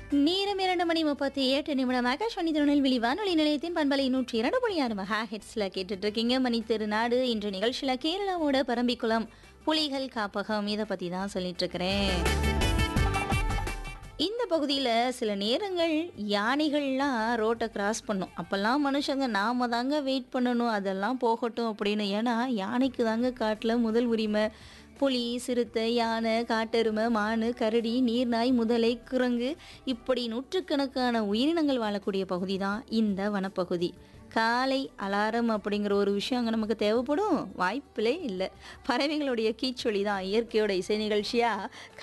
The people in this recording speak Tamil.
நேரம் இரண்டு மணி முப்பத்தி எட்டு நிமிடம் ஆகாஷ்வாணி திருநெல்வேலி வானொலி நிலையத்தின் பண்பலை நூற்றி இரண்டு புள்ளி ஆறு மெகா ஹெட்ஸ்ல கேட்டுட்டு இருக்கீங்க மணி திருநாடு இன்று நிகழ்ச்சியில கேரளாவோட பரம்பிக்குளம் புலிகள் காப்பகம் இதை பத்தி தான் சொல்லிட்டு இருக்கிறேன் இந்த பகுதியில் சில நேரங்கள் யானைகள்லாம் ரோட்டை கிராஸ் பண்ணும் அப்போல்லாம் மனுஷங்க நாம தாங்க வெயிட் பண்ணணும் அதெல்லாம் போகட்டும் அப்படின்னு ஏன்னா யானைக்கு தாங்க காட்டில் முதல் உரிமை புலி சிறுத்தை யானை காட்டெருமை மானு கரடி நீர்நாய் முதலை குரங்கு இப்படி நூற்றுக்கணக்கான உயிரினங்கள் வாழக்கூடிய பகுதி தான் இந்த வனப்பகுதி காலை அலாரம் அப்படிங்கிற ஒரு விஷயம் அங்கே நமக்கு தேவைப்படும் வாய்ப்பிலே இல்லை பறவைகளுடைய கீச்சொலி தான் இயற்கையோட இசை நிகழ்ச்சியாக